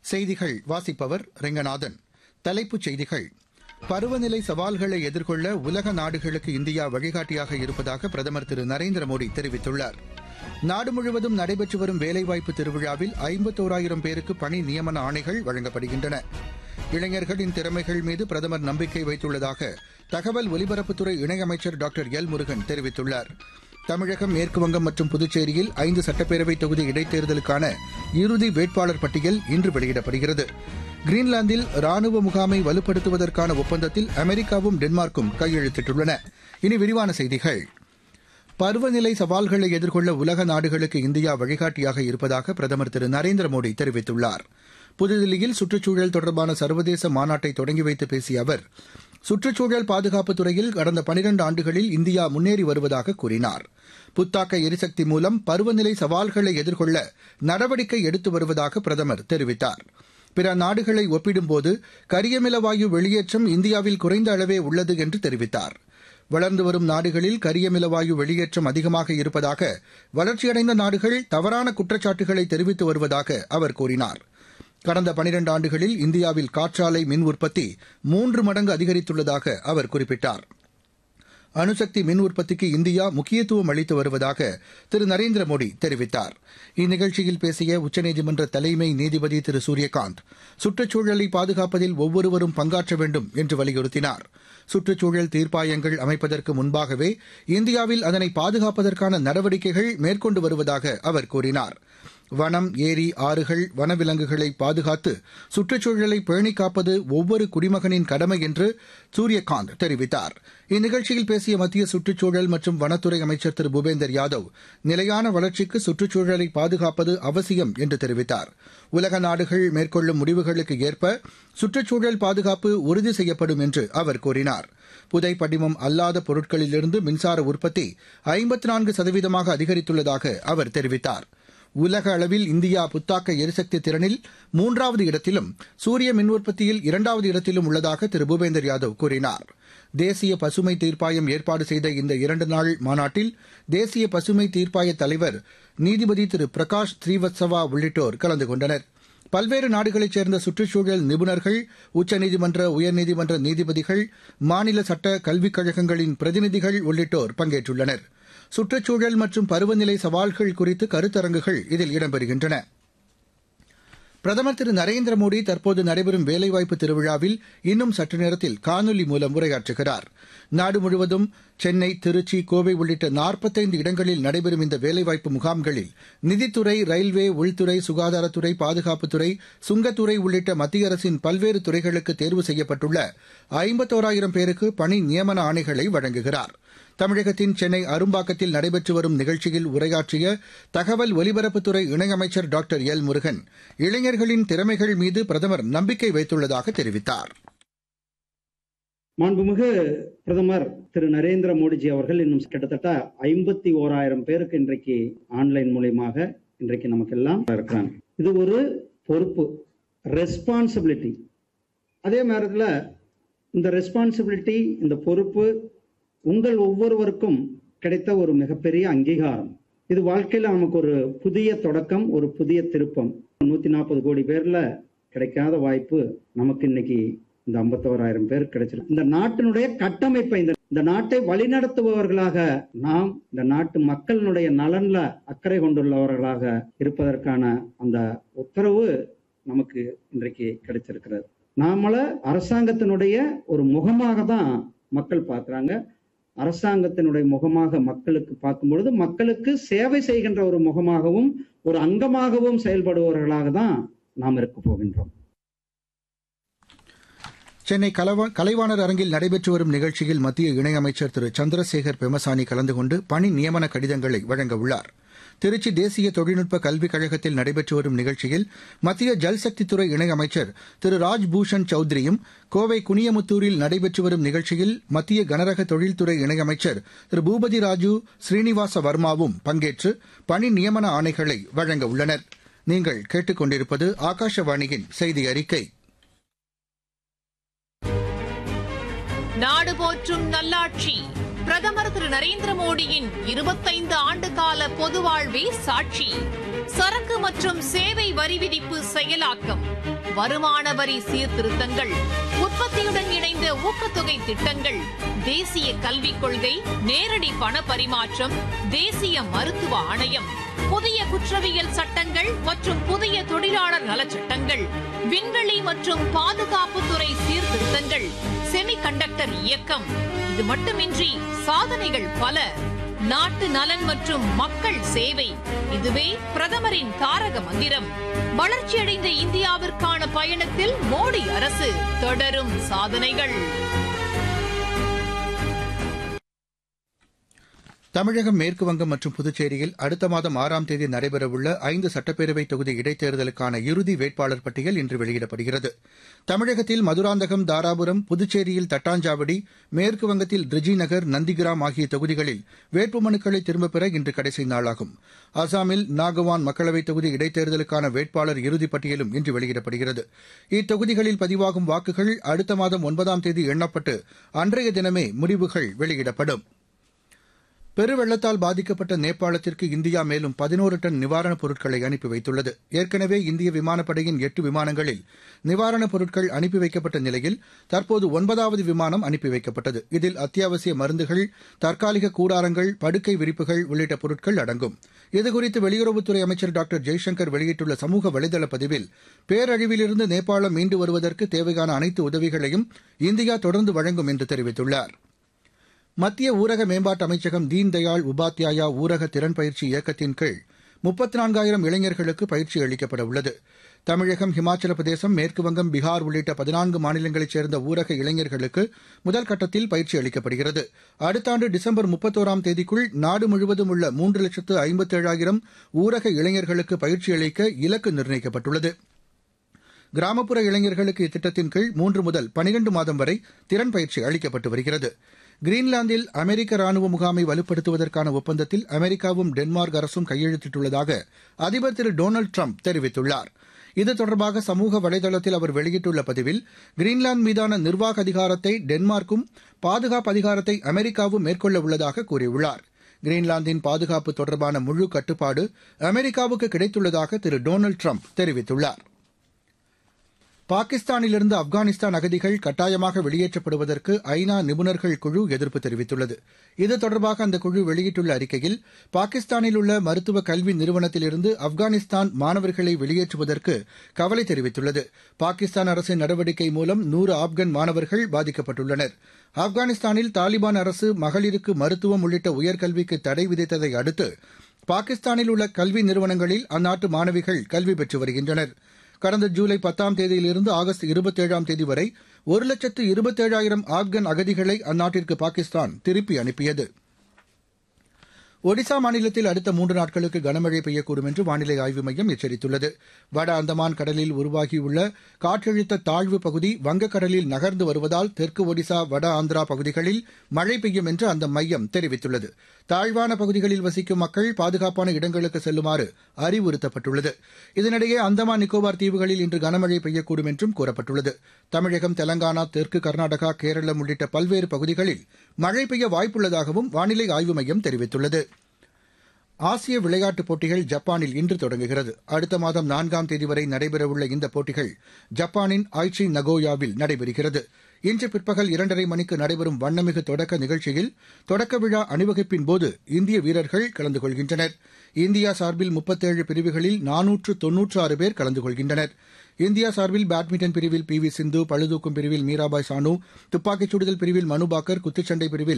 செய்திகள் வாசிப்பவர் ரெங்கநாதன் தலைப்புச் செய்திகள் பருவநிலை சவால்களை எதிர்கொள்ள உலக நாடுகளுக்கு இந்தியா வழிகாட்டியாக இருப்பதாக பிரதமர் திரு நரேந்திர மோடி தெரிவித்துள்ளார் நாடு முழுவதும் நடைபெற்று வரும் வேலைவாய்ப்பு திருவிழாவில் ஐம்பத்தோராயிரம் பேருக்கு பணி நியமன ஆணைகள் வழங்கப்படுகின்றன இளைஞர்களின் திறமைகள் மீது பிரதமர் நம்பிக்கை வைத்துள்ளதாக தகவல் ஒலிபரப்புத்துறை இணையமைச்சர் டாக்டர் எல் முருகன் தெரிவித்துள்ளார் தமிழகம் மேற்குவங்கம் மற்றும் புதுச்சேரியில் ஐந்து சட்டப்பேரவை தொகுதி இடைத்தேர்தலுக்கான இறுதி வேட்பாளர் பட்டியல் இன்று வெளியிடப்படுகிறது கிரீன்லாந்தில் ராணுவ முகாமை வலுப்படுத்துவதற்கான ஒப்பந்தத்தில் அமெரிக்காவும் டென்மார்க்கும் கையெழுத்திட்டுள்ளன இனி விரிவான செய்திகள் பருவநிலை சவால்களை எதிர்கொள்ள உலக நாடுகளுக்கு இந்தியா வழிகாட்டியாக இருப்பதாக பிரதமர் திரு நரேந்திர மோடி தெரிவித்துள்ளார் புதுதில்லியில் சுற்றுச்சூழல் தொடர்பான சர்வதேச மாநாட்டை தொடங்கி வைத்து பேசிய அவர் சுற்றுச்சூழல் பாதுகாப்புத் துறையில் கடந்த பனிரண்டு ஆண்டுகளில் இந்தியா முன்னேறி வருவதாக கூறினார் புத்தாக்க எரிசக்தி மூலம் பருவநிலை சவால்களை எதிர்கொள்ள நடவடிக்கை எடுத்து வருவதாக பிரதமர் தெரிவித்தார் பிற நாடுகளை ஒப்பிடும்போது கரியமில வாயு வெளியேற்றம் இந்தியாவில் குறைந்த அளவே உள்ளது என்று தெரிவித்தார் வளர்ந்து வரும் நாடுகளில் கரியமில வாயு வெளியேற்றம் அதிகமாக இருப்பதாக வளர்ச்சியடைந்த நாடுகள் தவறான குற்றச்சாட்டுகளை தெரிவித்து வருவதாக அவர் கூறினார் கடந்த பனிரண்டு ஆண்டுகளில் இந்தியாவில் காற்றாலை மின் உற்பத்தி மூன்று மடங்கு அதிகரித்துள்ளதாக அவர் குறிப்பிட்டார் அணுசக்தி மின் உற்பத்திக்கு இந்தியா முக்கியத்துவம் அளித்து வருவதாக திரு நரேந்திர மோடி தெரிவித்தார் இந்நிகழ்ச்சியில் பேசிய உச்சநீதிமன்ற தலைமை நீதிபதி திரு சூரியகாந்த் சுற்றுச்சூழலை பாதுகாப்பதில் ஒவ்வொருவரும் பங்காற்ற வேண்டும் என்று வலியுறுத்தினார் சுற்றுச்சூழல் தீர்ப்பாயங்கள் அமைப்பதற்கு முன்பாகவே இந்தியாவில் அதனை பாதுகாப்பதற்கான நடவடிக்கைகள் மேற்கொண்டு வருவதாக அவர் கூறினார் வனம் ஏரி ஆறுகள் வனவிலங்குகளை பாதுகாத்து சுற்றுச்சூழலை பேணிக் காப்பது ஒவ்வொரு குடிமகனின் கடமை என்று சூரியகாந்த் தெரிவித்தார் இந்நிகழ்ச்சியில் பேசிய மத்திய சுற்றுச்சூழல் மற்றும் வனத்துறை அமைச்சர் திரு பூபேந்தர் யாதவ் நிலையான வளர்ச்சிக்கு சுற்றுச்சூழலை பாதுகாப்பது அவசியம் என்று தெரிவித்தார் உலக நாடுகள் மேற்கொள்ளும் முடிவுகளுக்கு ஏற்ப சுற்றுச்சூழல் பாதுகாப்பு உறுதி செய்யப்படும் என்று அவர் கூறினார் புதை படிமம் அல்லாத பொருட்களிலிருந்து மின்சார உற்பத்தி ஐம்பத்தி நான்கு சதவீதமாக அதிகரித்துள்ளதாக அவர் தெரிவித்தார் உலக அளவில் இந்தியா புத்தாக்க எரிசக்தி திறனில் மூன்றாவது இடத்திலும் சூரிய மின் உற்பத்தியில் இரண்டாவது இடத்திலும் உள்ளதாக திரு பூபேந்தர் யாதவ் கூறினார் தேசிய பசுமை தீர்ப்பாயம் ஏற்பாடு செய்த இந்த இரண்டு நாள் மாநாட்டில் தேசிய பசுமை தீர்ப்பாய தலைவர் நீதிபதி திரு பிரகாஷ் ஸ்ரீவத்சவா உள்ளிட்டோர் கலந்து கொண்டனர் பல்வேறு நாடுகளைச் சேர்ந்த சுற்றுச்சூழல் நிபுணர்கள் உச்சநீதிமன்ற உயர்நீதிமன்ற நீதிபதிகள் மாநில சட்ட கல்விக் கழகங்களின் பிரதிநிதிகள் உள்ளிட்டோர் பங்கேற்றுள்ளனர் சுற்றுச்சூழல் மற்றும் பருவநிலை சவால்கள் குறித்து கருத்தரங்குகள் இதில் இடம்பெறுகின்றன பிரதமர் திரு நரேந்திர மோடி தற்போது நடைபெறும் வேலைவாய்ப்பு திருவிழாவில் இன்னும் சற்று நேரத்தில் காணொலி மூலம் உரையாற்றுகிறார் நாடு முழுவதும் சென்னை திருச்சி கோவை உள்ளிட்ட நாற்பத்தைந்து இடங்களில் நடைபெறும் இந்த வேலைவாய்ப்பு முகாம்களில் நிதித்துறை ரயில்வே உள்துறை சுகாதாரத்துறை பாதுகாப்புத்துறை சுங்கத்துறை உள்ளிட்ட மத்திய அரசின் பல்வேறு துறைகளுக்கு தேர்வு செய்யப்பட்டுள்ள ஐம்பத்தோராயிரம் பேருக்கு பணி நியமன ஆணைகளை வழங்குகிறார் தமிழகத்தின் சென்னை அரும்பாக்கத்தில் நடைபெற்று வரும் நிகழ்ச்சியில் உரையாற்றிய தகவல் ஒலிபரப்புத்துறை இணையமைச்சர் டாக்டர் எல் முருகன் இளைஞர்களின் திறமைகள் மீது பிரதமர் நம்பிக்கை வைத்துள்ளதாக தெரிவித்தார் மாண்புமிகு பிரதமர் திரு நரேந்திர மோடிஜி அவர்கள் இன்னும் கிட்டத்தட்ட ஐம்பத்தி ஓராயிரம் பேருக்கு இன்றைக்கு ஆன்லைன் மூலியமாக இன்றைக்கு நமக்கு எல்லாம் இருக்கிறாங்க இது ஒரு பொறுப்பு ரெஸ்பான்சிபிலிட்டி அதே நேரத்தில் இந்த ரெஸ்பான்சிபிலிட்டி இந்த பொறுப்பு உங்கள் ஒவ்வொருவருக்கும் கிடைத்த ஒரு மிகப்பெரிய அங்கீகாரம் இது வாழ்க்கையில நமக்கு ஒரு புதிய தொடக்கம் ஒரு புதிய திருப்பம் நூத்தி நாற்பது கோடி பேர்ல கிடைக்காத வாய்ப்பு நமக்கு இன்னைக்கு இந்த ஐம்பத்தோராயிரம் பேர் கிடைச்சிருக்கு இந்த நாட்டினுடைய கட்டமைப்பை இந்த இந்த நாட்டை வழிநடத்துபவர்களாக நாம் இந்த நாட்டு மக்களினுடைய நலன்ல அக்கறை கொண்டுள்ளவர்களாக இருப்பதற்கான அந்த உத்தரவு நமக்கு இன்றைக்கு கிடைச்சிருக்கிறது நாமள அரசாங்கத்தினுடைய ஒரு முகமாக தான் மக்கள் பார்க்கிறாங்க அரசாங்கத்தினுடைய முகமாக மக்களுக்கு பார்க்கும் பொழுது மக்களுக்கு சேவை செய்கின்ற ஒரு முகமாகவும் ஒரு அங்கமாகவும் செயல்படுபவர்களாக தான் நாம் இருக்க போகின்றோம் சென்னை கலவா கலைவாணர் அரங்கில் நடைபெற்று வரும் நிகழ்ச்சியில் மத்திய இணையமைச்சர் திரு சந்திரசேகர் பெமசானி கலந்து கொண்டு பணி நியமன கடிதங்களை வழங்க உள்ளார் திருச்சி தேசிய தொழில்நுட்ப கல்விக் கழகத்தில் நடைபெற்று வரும் நிகழ்ச்சியில் மத்திய ஜல்சக்தித்துறை இணையமைச்சர் திரு ராஜ்பூஷன் சௌத்ரியும் கோவை குனியமுத்தூரில் நடைபெற்று வரும் நிகழ்ச்சியில் மத்திய கனரக தொழில்துறை இணையமைச்சர் திரு பூபதி ராஜு ஸ்ரீனிவாச வர்மாவும் பங்கேற்று பணி நியமன ஆணைகளை வழங்க உள்ளனர் நீங்கள் கேட்டுக்கொண்டிருப்பது ஆகாஷவாணியின் செய்தி அறிக்கை நாடு போற்றும் நல்லாட்சி பிரதமர் திரு நரேந்திர மோடியின் இருபத்தைந்து ஆண்டு கால பொது வாழ்வே சாட்சி சரக்கு மற்றும் சேவை வரி விதிப்பு செயலாக்கம் வருமான வரி சீர்திருத்தங்கள் உற்பத்தியுடன் இணைந்த ஊக்கத்தொகை திட்டங்கள் தேசிய கல்விக் கொள்கை நேரடி பண பரிமாற்றம் தேசிய மருத்துவ ஆணையம் புதிய குற்றவியல் சட்டங்கள் மற்றும் புதிய தொழிலாளர் நலச்சட்டங்கள் விண்வெளி மற்றும் பாதுகாப்புத்துறை சீர்திருத்தங்கள் செமிகண்டக்டர் இயக்கம் இது மட்டுமின்றி சாதனைகள் பல நாட்டு நலன் மற்றும் மக்கள் சேவை இதுவே பிரதமரின் தாரக மந்திரம் வளர்ச்சியடைந்த இந்தியாவிற்கான பயணத்தில் மோடி அரசு தொடரும் சாதனைகள் தமிழகம் மேற்குவங்கம் மற்றும் புதுச்சேரியில் அடுத்த மாதம் ஆறாம் தேதி நடைபெறவுள்ள ஐந்து சட்டப்பேரவை தொகுதி இடைத்தேர்தலுக்கான இறுதி வேட்பாளர் பட்டியல் இன்று வெளியிடப்படுகிறது தமிழகத்தில் மதுராந்தகம் தாராபுரம் புதுச்சேரியில் தட்டாஞ்சாவடி மேற்குவங்கத்தில் ரிஜிநகர் நந்திகிராம் ஆகிய தொகுதிகளில் வேட்புமனுக்களை திரும்பப் பெற இன்று கடைசி நாளாகும் அசாமில் நாகவான் மக்களவைத் தொகுதி இடைத்தேர்தலுக்கான வேட்பாளர் இறுதிப் பட்டியலும் இன்று வெளியிடப்படுகிறது இத்தொகுதிகளில் பதிவாகும் வாக்குகள் அடுத்த மாதம் ஒன்பதாம் தேதி எண்ணப்பட்டு அன்றைய தினமே முடிவுகள் வெளியிடப்படும் பெருவெள்ளத்தால் பாதிக்கப்பட்ட நேபாளத்திற்கு இந்தியா மேலும் பதினோரு டன் நிவாரணப் பொருட்களை அனுப்பி வைத்துள்ளது ஏற்கனவே இந்திய விமானப்படையின் எட்டு விமானங்களில் நிவாரணப் பொருட்கள் அனுப்பி வைக்கப்பட்ட நிலையில் தற்போது ஒன்பதாவது விமானம் அனுப்பி வைக்கப்பட்டது இதில் அத்தியாவசிய மருந்துகள் தற்காலிக கூடாரங்கள் படுக்கை விரிப்புகள் உள்ளிட்ட பொருட்கள் அடங்கும் இதுகுறித்து வெளியுறவுத்துறை அமைச்சர் டாக்டர் ஜெய்சங்கர் வெளியிட்டுள்ள சமூக வலைதள பதிவில் பேரழிவிலிருந்து நேபாளம் மீண்டு வருவதற்கு தேவையான அனைத்து உதவிகளையும் இந்தியா தொடர்ந்து வழங்கும் என்று தெரிவித்துள்ளாா் மத்திய ஊரக மேம்பாட்டு அமைச்சகம் தீன்தயாள் உபாத்யாயா ஊரக திறன் பயிற்சி இயக்கத்தின் கீழ் முப்பத்தி நான்காயிரம் இளைஞர்களுக்கு பயிற்சி அளிக்கப்பட உள்ளது தமிழகம் ஹிமாச்சல பிரதேசம் மேற்குவங்கம் பீகார் உள்ளிட்ட பதினான்கு மாநிலங்களைச் சேர்ந்த ஊரக இளைஞர்களுக்கு முதல் கட்டத்தில் பயிற்சி அளிக்கப்படுகிறது அடுத்த ஆண்டு டிசம்பர் முப்பத்தோராம் தேதிக்குள் நாடு முழுவதும் உள்ள மூன்று லட்சத்து ஐம்பத்தேழாயிரம் ஊரக இளைஞர்களுக்கு பயிற்சி அளிக்க இலக்கு நிர்ணயிக்கப்பட்டுள்ளது கிராமப்புற இளைஞர்களுக்கு இத்திட்டத்தின் கீழ் மூன்று முதல் பனிரண்டு மாதம் வரை திறன் பயிற்சி அளிக்கப்பட்டு வருகிறது கிரீன்லாந்தில் அமெரிக்க ராணுவ முகாமை வலுப்படுத்துவதற்கான ஒப்பந்தத்தில் அமெரிக்காவும் டென்மார்க் அரசும் கையெழுத்திட்டுள்ளதாக அதிபர் திரு டொனால்டு ட்ரம்ப் தெரிவித்துள்ளார் இது தொடர்பாக சமூக வலைதளத்தில் அவர் வெளியிட்டுள்ள பதிவில் கிரீன்லாந்து மீதான நிர்வாக அதிகாரத்தை டென்மார்க்கும் பாதுகாப்பு அதிகாரத்தை அமெரிக்காவும் மேற்கொள்ள உள்ளதாக கூறியுள்ளார் கிரீன்லாந்தின் பாதுகாப்பு தொடர்பான முழு கட்டுப்பாடு அமெரிக்காவுக்கு கிடைத்துள்ளதாக திரு டொனால்டு ட்ரம்ப் தெரிவித்துள்ளாா் பாகிஸ்தானிலிருந்து ஆப்கானிஸ்தான் அகதிகள் கட்டாயமாக வெளியேற்றப்படுவதற்கு ஐநா நிபுணர்கள் குழு எதிர்ப்பு தெரிவித்துள்ளது இது தொடர்பாக அந்த குழு வெளியிட்டுள்ள அறிக்கையில் பாகிஸ்தானில் உள்ள மருத்துவ கல்வி நிறுவனத்திலிருந்து ஆப்கானிஸ்தான் மாணவர்களை வெளியேற்றுவதற்கு கவலை தெரிவித்துள்ளது பாகிஸ்தான் அரசின் நடவடிக்கை மூலம் நூறு ஆப்கான் மாணவர்கள் பாதிக்கப்பட்டுள்ளனர் ஆப்கானிஸ்தானில் தாலிபான் அரசு மகளிருக்கு மருத்துவம் உள்ளிட்ட உயர்கல்விக்கு தடை விதித்ததை அடுத்து பாகிஸ்தானில் உள்ள கல்வி நிறுவனங்களில் அந்நாட்டு மாணவிகள் கல்வி பெற்று வருகின்றனா் கடந்த ஜூலை பத்தாம் தேதியிலிருந்து ஆகஸ்ட் இருபத்தேழாம் தேதி வரை ஒரு லட்சத்து இருபத்தேழாயிரம் ஆப்கன் அகதிகளை அந்நாட்டிற்கு பாகிஸ்தான் திருப்பி அனுப்பியது ஒடிசா மாநிலத்தில் அடுத்த மூன்று நாட்களுக்கு கனமழை பெய்யக்கூடும் என்று வானிலை ஆய்வு மையம் எச்சரித்துள்ளது வட அந்தமான் கடலில் உருவாகியுள்ள காற்றழுத்த தாழ்வு பகுதி வங்கக்கடலில் நகர்ந்து வருவதால் தெற்கு ஒடிசா வட ஆந்திரா பகுதிகளில் மழை பெய்யும் என்று அந்த மையம் தெரிவித்துள்ளது தாழ்வான பகுதிகளில் வசிக்கும் மக்கள் பாதுகாப்பான இடங்களுக்கு செல்லுமாறு அறிவுறுத்தப்பட்டுள்ளது இதனிடையே அந்தமான் நிக்கோபார் தீவுகளில் இன்று கனமழை பெய்யக்கூடும் என்றும் கூறப்பட்டுள்ளது தமிழகம் தெலங்கானா தெற்கு கர்நாடகா கேரளம் உள்ளிட்ட பல்வேறு பகுதிகளில் மழை பெய்ய வாய்ப்புள்ளதாகவும் வானிலை ஆய்வு மையம் தெரிவித்துள்ளது ஆசிய விளையாட்டுப் போட்டிகள் ஜப்பானில் இன்று தொடங்குகிறது அடுத்த மாதம் நான்காம் தேதி வரை நடைபெறவுள்ள இந்த போட்டிகள் ஜப்பானின் ஆய்ச்சி நகோயாவில் நடைபெறுகிறது இன்று பிற்பகல் இரண்டரை மணிக்கு நடைபெறும் வண்ணமிகு தொடக்க நிகழ்ச்சியில் தொடக்க விழா அணிவகுப்பின் போது இந்திய வீரர்கள் கலந்து கொள்கின்றனர் இந்தியா சார்பில் முப்பத்தேழு பிரிவுகளில் நானூற்று தொன்னூற்று ஆறு பேர் கலந்து கொள்கின்றனர் இந்தியா சார்பில் பேட்மிண்டன் பிரிவில் பி வி சிந்து பளுதூக்கும் பிரிவில் மீராபாய் சானு துப்பாக்கிச் சுடுதல் பிரிவில் மனு பாக்கர் குத்துச்சண்டை பிரிவில்